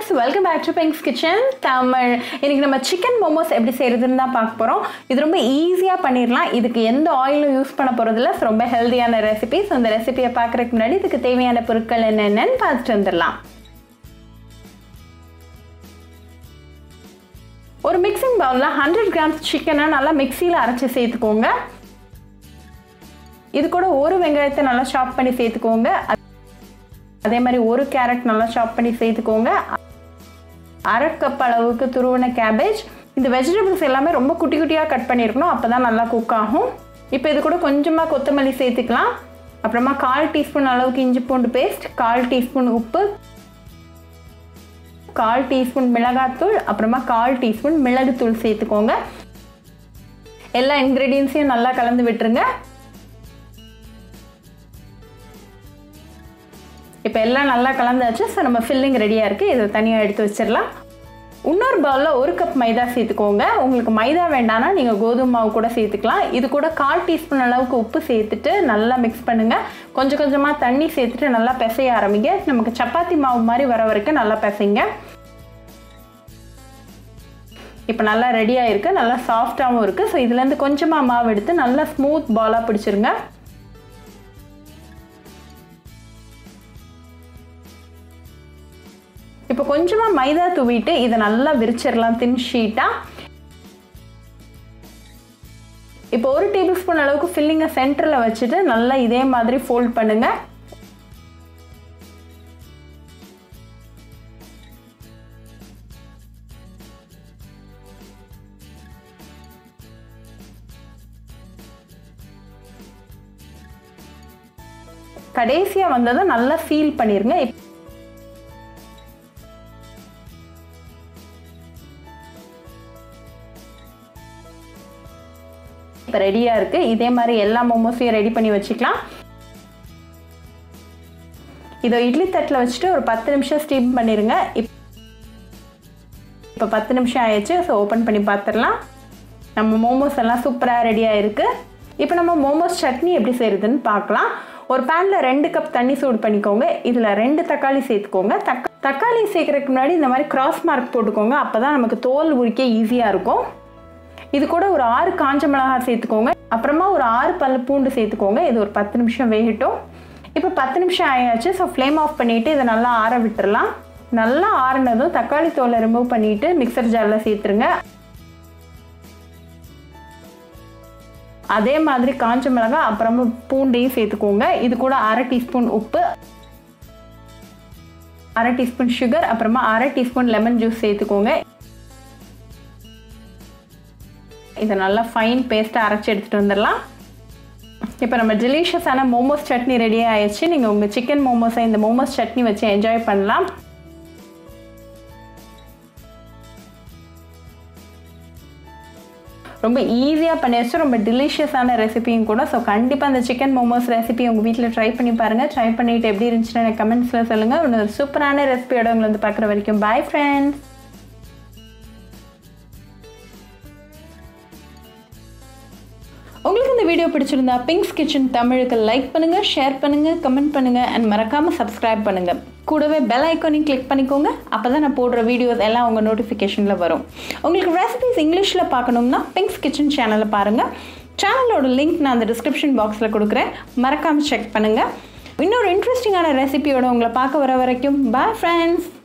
friends welcome back to Pinks Kitchen Tamil இன்னைக்கு நம்ம chicken momos எப்படி செய்கிறதுன்னு தான் பார்க்க போகிறோம் இது ரொம்ப ஈஸியாக பண்ணிடலாம் இதுக்கு எந்த ஆயிலும் யூஸ் பண்ண போகிறதில்ல ரொம்ப ஹெல்த்தியான ரெசிபிஸ் அந்த ரெசிபியை பார்க்குறதுக்கு முன்னாடி இதுக்கு தேவையான பொருட்கள் என்னென்னு பார்த்துட்டு வந்துடலாம் ஒரு மிக்சிங் பவுலில் ஹண்ட்ரட் கிராம்ஸ் சிக்கனை நல்லா மிக்சியில் அரைச்சி சேர்த்துக்கோங்க இது கூட ஒரு வெங்காயத்தை நல்லா சாப் பண்ணி சேர்த்துக்கோங்க அதே மாதிரி ஒரு கேரட் நல்லா சாப் பண்ணி சேர்த்துக்கோங்க அரை கப் அளவுக்கு துருவன கேபேஜ் இந்த வெஜிடபிள்ஸ் எல்லாமே ரொம்ப குட்டி குட்டியாக கட் பண்ணியிருக்கணும் அப்போ தான் நல்லா குக் ஆகும் இப்போ இது கூட கொஞ்சமாக கொத்தமல்லி சேர்த்துக்கலாம் அப்புறமா கால் டீஸ்பூன் அளவுக்கு இஞ்சி பூண்டு பேஸ்ட் கால் டீஸ்பூன் உப்பு கால் டீஸ்பூன் மிளகாத்தூள் அப்புறமா கால் டீஸ்பூன் மிளகுத்தூள் சேர்த்துக்கோங்க எல்லா இன்க்ரீடியன்ஸையும் நல்லா கலந்து விட்டுருங்க இப்போ எல்லாம் நல்லா கலந்தாச்சு ஸோ நம்ம ஃபில்லிங் ரெடியாக இருக்குது இதை தனியாக எடுத்து வச்சிடலாம் இன்னொரு பவுலில் ஒரு கப் மைதா சேர்த்துக்கோங்க உங்களுக்கு மைதா வேண்டாம்னா நீங்கள் கோதுமை மாவு கூட சேர்த்துக்கலாம் இது கூட கால் டீஸ்பூன் அளவுக்கு உப்பு சேர்த்துட்டு நல்லா மிக்ஸ் பண்ணுங்கள் கொஞ்சம் கொஞ்சமாக தண்ணி சேர்த்துட்டு நல்லா பிசைய ஆரம்பிங்க நமக்கு சப்பாத்தி மாவு மாதிரி வர வரைக்கும் நல்லா பிசைங்க இப்போ நல்லா ரெடியாக இருக்குது நல்லா சாஃப்டாகவும் இருக்குது ஸோ இதுலேருந்து கொஞ்சமாக மாவு எடுத்து நல்லா ஸ்மூத் பாலாக பிடிச்சிருங்க இப்போ கொஞ்சமாக மைதா தூவிட்டு இதை நல்லா விரிச்சிடலாம் தின் ஷீட்டாக இப்போ ஒரு டேபிள் ஸ்பூன் அளவுக்கு ஃபில்லிங்கை சென்டரில் வச்சுட்டு நல்லா இதே மாதிரி ஃபோல்ட் பண்ணுங்கள் கடைசியாக வந்ததை நல்லா சீல் பண்ணிடுங்க இப்போ ரெடியாக இருக்குது இதே மாதிரி எல்லா மோமோஸையும் ரெடி பண்ணி வச்சுக்கலாம் இதை இட்லி தட்டில் வச்சுட்டு ஒரு பத்து நிமிஷம் ஸ்டீம் பண்ணிடுங்க இப் இப்போ பத்து நிமிஷம் ஆயிடுச்சு ஸோ ஓப்பன் பண்ணி பார்த்துடலாம் நம்ம மோமோஸ் எல்லாம் சூப்பராக ரெடியாக இருக்குது இப்போ நம்ம மோமோஸ் சட்னி எப்படி செய்கிறதுன்னு பார்க்கலாம் ஒரு பேனில் ரெண்டு கப் தண்ணி சூடு பண்ணிக்கோங்க இதில் ரெண்டு தக்காளி சேர்த்துக்கோங்க தக்க தக்காளி சேர்க்குறதுக்கு முன்னாடி இந்த மாதிரி கிராஸ் மார்க் போட்டுக்கோங்க அப்போ தான் நமக்கு தோல் உரிக்க ஈஸியாக இருக்கும் இது கூட ஒரு ஆறு காஞ்ச மிளகாய் சேர்த்துக்கோங்க அப்புறமா ஒரு ஆறு பல் பூண்டு சேர்த்துக்கோங்க இது ஒரு பத்து நிமிஷம் வேகட்டும் இப்போ பத்து நிமிஷம் ஆயாச்சு ஸோ ஃப்ளேம் ஆஃப் பண்ணிவிட்டு இதை நல்லா ஆற விட்டுறலாம் நல்லா ஆறினதும் தக்காளி தோலை ரிமூவ் பண்ணிவிட்டு மிக்சர் ஜாரில் சேர்த்துருங்க அதே மாதிரி காஞ்ச மிளகாய் அப்புறமா பூண்டையும் சேர்த்துக்கோங்க இது கூட அரை டீஸ்பூன் உப்பு அரை டீஸ்பூன் சுகர் அப்புறமா அரை டீஸ்பூன் லெமன் ஜூஸ் சேர்த்துக்கோங்க இதை நல்லா ஃபைன் பேஸ்ட்டாக அரைச்சி எடுத்துகிட்டு வந்துடலாம் இப்போ நம்ம டெலிஷியஸான மோமோஸ் சட்னி ரெடி ஆயிடுச்சு நீங்கள் உங்கள் சிக்கன் மோமோஸை இந்த மோமோஸ் சட்னி வச்சு என்ஜாய் பண்ணலாம் ரொம்ப ஈஸியாக பண்ணியாச்சு ரொம்ப டெலிஷியஸான ரெசிபியும் கூட ஸோ கண்டிப்பாக அந்த சிக்கன் மோமோஸ் ரெசிபி உங்கள் வீட்டில் ட்ரை பண்ணி பாருங்கள் ட்ரை பண்ணிவிட்டு எப்படி இருந்துச்சுன்னு எனக்கு கமெண்ட்ஸில் சொல்லுங்கள் இன்னொரு சூப்பரான ரெசிபியோட உங்களை வந்து பார்க்குற வரைக்கும் பாய் ஃப்ரெண்ட்ஸ் உங்களுக்கு இந்த வீடியோ பிடிச்சிருந்தா பிங்க்ஸ் கிச்சன் தமிழுக்கு லைக் பண்ணுங்கள் ஷேர் பண்ணுங்கள் கமெண்ட் பண்ணுங்கள் அண்ட் மறக்காமல் சப்ஸ்கிரைப் பண்ணுங்கள் கூடவே பெல் ஐக்கானையும் கிளிக் பண்ணிக்கோங்க அப்போ தான் நான் போடுற வீடியோஸ் எல்லாம் உங்கள் நோட்டிஃபிகேஷனில் வரும் உங்களுக்கு ரெசிபிஸ் இங்கிலீஷில் பார்க்கணும்னா பிங்க்ஸ் கிச்சன் சேனலை பாருங்கள் சேனலோட லிங்க் நான் அந்த டிஸ்கிரிப்ஷன் பாக்ஸில் கொடுக்குறேன் மறக்காமல் செக் பண்ணுங்கள் இன்னொரு இன்ட்ரெஸ்டிங்கான ரெசிபியோட உங்களை பார்க்க வர வரைக்கும் பாய் ஃப்ரெண்ட்ஸ்